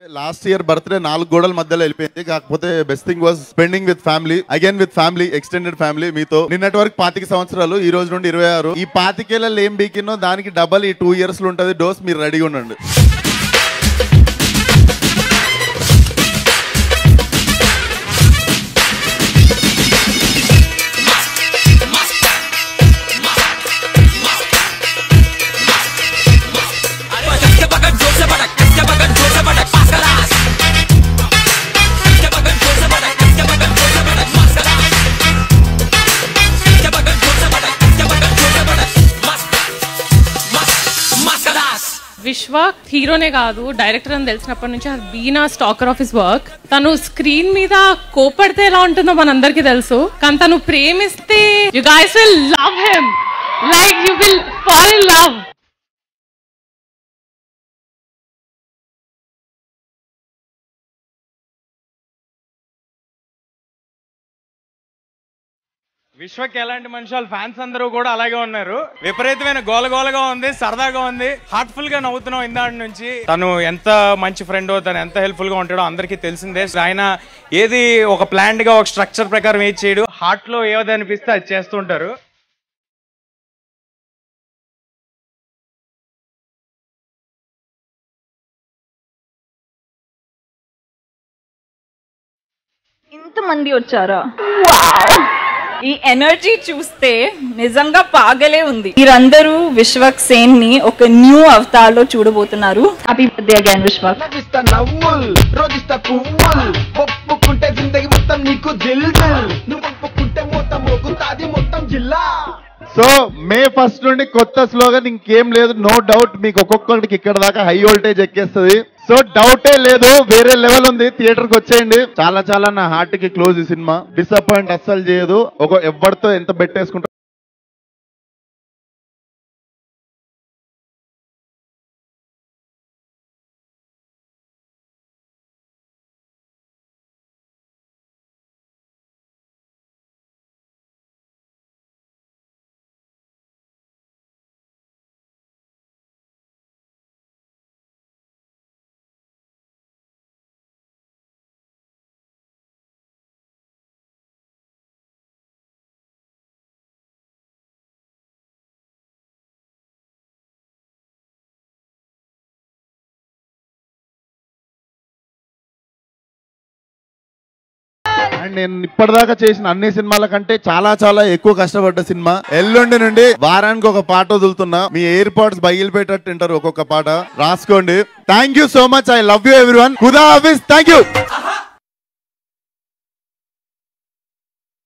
last year birthday నాలుగు గోడల మధ్యలో వెళ్ళిపోయింది కాకపోతే best thing was spending with family again with family extended family మీతో నిన్నటి వరకు పాతిక సంవత్సరాలు ఈ రోజు నుండి ఇరవై ఆరు ఈ పాతికేళ్ళలో ఏం బీకినో దానికి డబల్ ఈ టూ ఇయర్స్ లో ఉంటది డోస్ మీరు రెడీగా ఉండండి విశ్వ హీరోనే కాదు డైరెక్టర్ అని తెలిసినప్పటి నుంచి been a stalker of his work తను స్క్రీన్ మీద కోపడితే ఎలా ఉంటుందో మనందరికీ తెలుసు కానీ తను ప్రేమిస్తే you guys will love him like you will fall in love విశ్వకి ఎలాంటి మనిషి వాళ్ళ ఫ్యాన్స్ అందరూ కూడా అలాగే ఉన్నారు విపరీతమైన గోలగోలగా ఉంది సరదాగా ఉంది హార్ట్ఫుల్ గా నవ్వుతున్నాం ఇందాటి నుంచి తను ఎంత మంచి ఫ్రెండ్ తను ఎంత హెల్ప్ఫుల్ గా ఉంటాడో అందరికీ తెలిసిందే ఆయన ఏది ఒక ప్లాంట్ గా ఒక స్ట్రక్చర్ ప్రకారం ఏది చేయడు హార్ట్ లో ఏది అనిపిస్తే అది చేస్తుంటారు ఇంతమంది వచ్చారా ఈ ఎనర్జీ చూస్తే నిజంగా పాగలే ఉంది మీరందరూ విశ్వక్ సేన్ ని ఒక న్యూ అవతార్ లో చూడబోతున్నారు హ్యాపీ బర్త్డే అగైన్ విశ్వక్ నవ్విస్తా నవ్వుల్ రోజిస్తా పువ్వుల్ ఒప్పుకుంటే జిందగి మొత్తం నీకు దిల్ దిల్ నువ్వు ఒప్పుకుంటే మొత్తం మోగుతాది మొత్తం జిల్లా సో మే ఫస్ట్ నుండి కొత్త స్లోగన్ ఇంకేం లేదు నో డౌట్ మీకు ఒక్కొక్కరికి ఇక్కడ దాకా హై వోల్టేజ్ ఎక్కేస్తుంది సో డౌటే లేదు వేరే లెవెల్ ఉంది థియేటర్ కి వచ్చేయండి చాలా చాలా నా హార్ట్ కి క్లోజ్ ఈ సినిమా డిసప్పాయింట్ అస్సలు చేయదు ఒక ఎవరితో ఎంత బెట్టేసుకుంటా అండ్ నేను ఇప్పటిదాకా చేసిన అన్ని సినిమాల కంటే చాలా చాలా ఎక్కువ కష్టపడ్డ సినిమా ఎల్లుండి నుండి వారానికి ఒక పాట వదులుతున్నా మీ ఎయిర్ పాడ్స్ బయలుపెట్టట్టు వింటారు ఒక్కొక్క పాట రాసుకోండి thank you so much I love you everyone హుదా హాఫీస్ థ్యాంక్ యూ